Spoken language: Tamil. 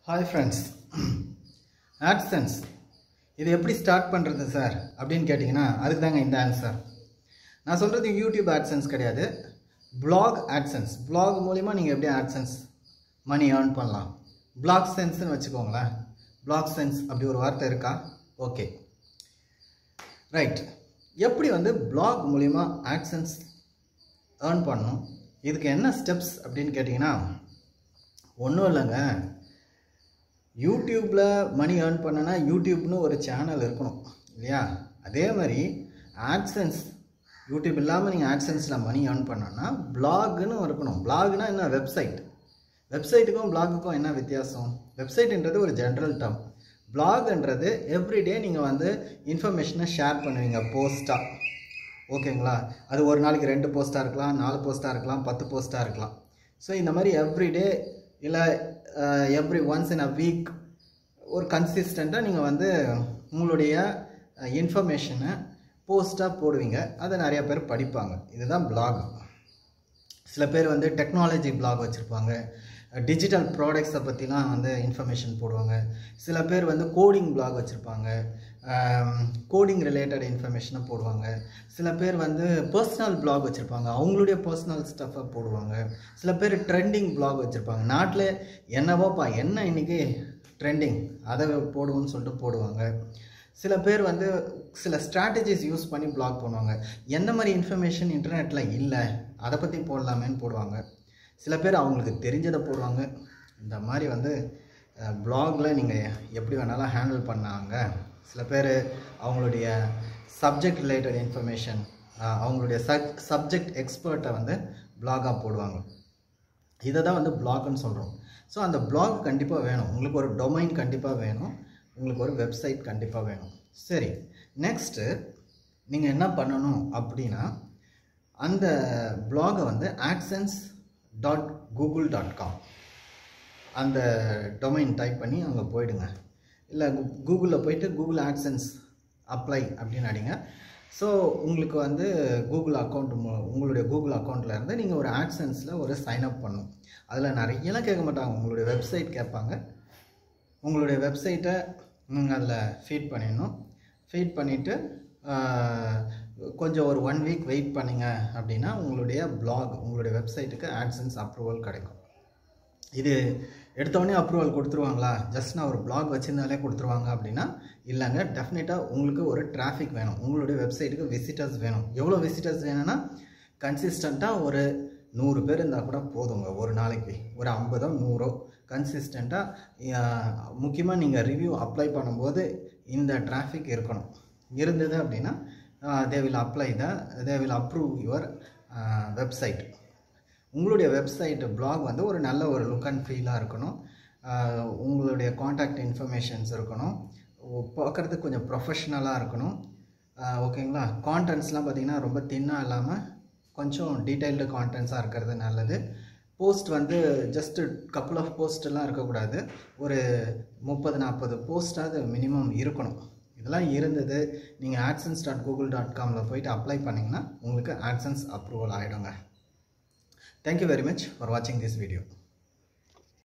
ஹாய் ஃப்ரெண்ட்ஸ் ஆட்சன்ஸ் இது எப்படி ஸ்டார்ட் பண்ணுறது சார் அப்படின்னு கேட்டிங்கன்னா அதுக்கு தாங்க இந்த ஆன்சர் நான் சொல்கிறது யூடியூப் ஆட்சன்ஸ் கிடையாது பிளாக் ஆட்சன்ஸ் பிளாக் மூலிமா நீங்கள் எப்படி ஆட்சன்ஸ் மணி ஏர்ன் பண்ணலாம் பிளாக் சென்ஸ்னு வச்சுக்கோங்களேன் பிளாக் சென்ஸ் அப்படி ஒரு வார்த்தை இருக்கா ஓகே ரைட் எப்படி வந்து பிளாக் மூலிமா ஆட்சன்ஸ் ஏர்ன் பண்ணணும் இதுக்கு என்ன ஸ்டெப்ஸ் அப்படின்னு கேட்டிங்கன்னா ஒன்றும் இல்லைங்க யூடியூப்பில் மணி ஏர்ன் பண்ணனா யூடியூப்னு ஒரு சேனல் இருக்கணும் இல்லையா அதே மாதிரி ஆட்சன்ஸ் யூடியூப் இல்லாமல் நீங்கள் ஆட்சன்ஸில் மணி ஏர்ன் பண்ணோன்னா பிளாக்னு இருக்கணும் பிளாக்னா என்ன வெப்சைட் வெப்சைட்டுக்கும் பிளாகுக்கும் என்ன வித்தியாசம் வெப்சைட்ன்றது ஒரு ஜென்ரல் டேர்ம் பிளாக்ன்றது எவ்ரிடே நீங்கள் வந்து இன்ஃபர்மேஷனை ஷேர் பண்ணுவீங்க போஸ்ட்டாக ஓகேங்களா அது ஒரு நாளைக்கு ரெண்டு போஸ்ட்டாக இருக்கலாம் நாலு போஸ்ட்டாக இருக்கலாம் பத்து போஸ்ட்டாக இருக்கலாம் ஸோ இந்த மாதிரி எவ்ரிடே இல்லை every once in a week ஒரு கன்சிஸ்டண்ட்டாக நீங்கள் வந்து உங்களுடைய இன்ஃபர்மேஷனை போஸ்ட்டாக போடுவீங்க அதை நிறைய பேர் படிப்பாங்க இதுதான் பிளாக் சில பேர் வந்து டெக்னாலஜி பிளாக் வச்சுருப்பாங்க டிஜிட்டல் ப்ராடக்ட்ஸை பற்றிலாம் வந்து இன்ஃபர்மேஷன் போடுவாங்க சில பேர் வந்து கோடிங் பிளாக் வச்சுருப்பாங்க கோடிங் ரிலேட்டட் இன்ஃபர்மேஷனை போடுவாங்க சில பேர் வந்து பர்சனல் பிளாக் வச்சுருப்பாங்க அவங்களுடைய பர்சனல் ஸ்டஃப்பை போடுவாங்க சில பேர் ட்ரெண்டிங் பிளாக் வச்சுருப்பாங்க நாட்டில் என்னவோப்பா என்ன இன்றைக்கி ட்ரெண்டிங் அதை போடுவோம்னு சொல்லிட்டு போடுவாங்க சில பேர் வந்து சில ஸ்ட்ராட்டஜிஸ் யூஸ் பண்ணி பிளாக் பண்ணுவாங்க எந்த மாதிரி இன்ஃபர்மேஷன் இன்டர்நெட்டில் இல்லை அதை பற்றி போடலாமேன்னு போடுவாங்க சில பேர் அவங்களுக்கு தெரிஞ்சதை போடுவாங்க இந்த மாதிரி வந்து பிளாகில் நீங்கள் எப்படி வேணாலும் ஹேண்டில் பண்ணாங்க சில பேர் அவங்களுடைய சப்ஜெக்ட் ரிலேட்டட் இன்ஃபர்மேஷன் அவங்களுடைய சப் சப்ஜெக்ட் எக்ஸ்பர்ட்டை வந்து பிளாகாக போடுவாங்க இதை தான் வந்து பிளாக்னு சொல்கிறோம் ஸோ அந்த பிளாக் கண்டிப்பாக வேணும் உங்களுக்கு ஒரு டொமைன் கண்டிப்பாக வேணும் உங்களுக்கு ஒரு வெப்சைட் கண்டிப்பாக வேணும் சரி நெக்ஸ்ட்டு நீங்கள் என்ன பண்ணணும் அப்படின்னா அந்த பிளாகை வந்து AdSense dot Google dot com அந்த டொமைன் டைப் பண்ணி அங்கே போயிடுங்க இல்லை கூகுளில் போயிட்டு கூகுள் ஆக்சன்ஸ் அப்ளை அப்படின்னு அடிங்க ஸோ உங்களுக்கு வந்து கூகுள் அக்கௌண்ட் உங்களுடைய கூகுள் அக்கௌண்ட்டில் இருந்து நீங்கள் ஒரு ஆக்சன்ஸில் ஒரு சைன்அப் பண்ணும் அதில் நிறையலாம் கேட்க மாட்டாங்க உங்களுடைய வெப்சைட் கேட்பாங்க உங்களுடைய வெப்சைட்டை நீங்கள் அதில் ஃபீட் பண்ணிடணும் ஃபீட் பண்ணிவிட்டு கொஞ்சம் ஒரு ஒன் வீக் வெயிட் பண்ணிங்க அப்படின்னா உங்களுடைய பிளாக் உங்களுடைய வெப்சைட்டுக்கு ஆட்சன்ஸ் அப்ரூவல் கிடைக்கும் இது எடுத்தோடனே அப்ரூவல் கொடுத்துருவாங்களா ஜஸ்ட் நான் ஒரு பிளாக் வச்சுருந்தாலே கொடுத்துருவாங்க அப்படின்னா இல்லைங்க டெஃபினட்டாக உங்களுக்கு ஒரு டிராஃபிக் வேணும் உங்களுடைய வெப்சைட்டுக்கு விசிட்டர்ஸ் வேணும் எவ்வளோ விசிட்டர்ஸ் வேணும்னா கன்சிஸ்டண்ட்டாக ஒரு நூறு பேர் இருந்தால் கூட போதுங்க ஒரு நாளைக்கு ஒரு ஐம்பதோ நூறோ கன்சிஸ்டண்ட்டாக முக்கியமாக நீங்கள் ரிவ்யூ அப்ளை பண்ணும்போது இந்த டிராஃபிக் இருக்கணும் இருந்தது அப்படின்னா they will apply the they will approve your website உங்களுடைய வெப்சைட் பிளாக் வந்து ஒரு நல்ல ஒரு லுக் அண்ட் ஃபீலாக இருக்கணும் உங்களுடைய காண்டாக்ட் இன்ஃபர்மேஷன்ஸ் இருக்கணும் பார்க்குறதுக்கு கொஞ்சம் ப்ரொஃபஷ்னலாக இருக்கணும் ஓகேங்களா கான்டென்ட்ஸ்லாம் பார்த்திங்கன்னா ரொம்ப தின்னாக இல்லாமல் கொஞ்சம் டீட்டெயில்டு கான்டென்ட்ஸாக இருக்கிறது நல்லது போஸ்ட் வந்து ஜஸ்ட்டு கப்புள் ஆஃப் போஸ்ட்டெல்லாம் இருக்கக்கூடாது ஒரு முப்பது நாற்பது போஸ்ட்டாவது மினிமம் இருக்கணும் இதெல்லாம் இருந்தது நீங்கள் ஆட்சன்ஸ் டாட் கூகுள் டாட் காமில் போயிட்டு அப்ளை பண்ணிங்கன்னா உங்களுக்கு ஆட்சன்ஸ் அப்ரூவல் ஆகிடுங்க தேங்க்யூ வெரி மச் ஃபார் வாட்சிங் திஸ் வீடியோ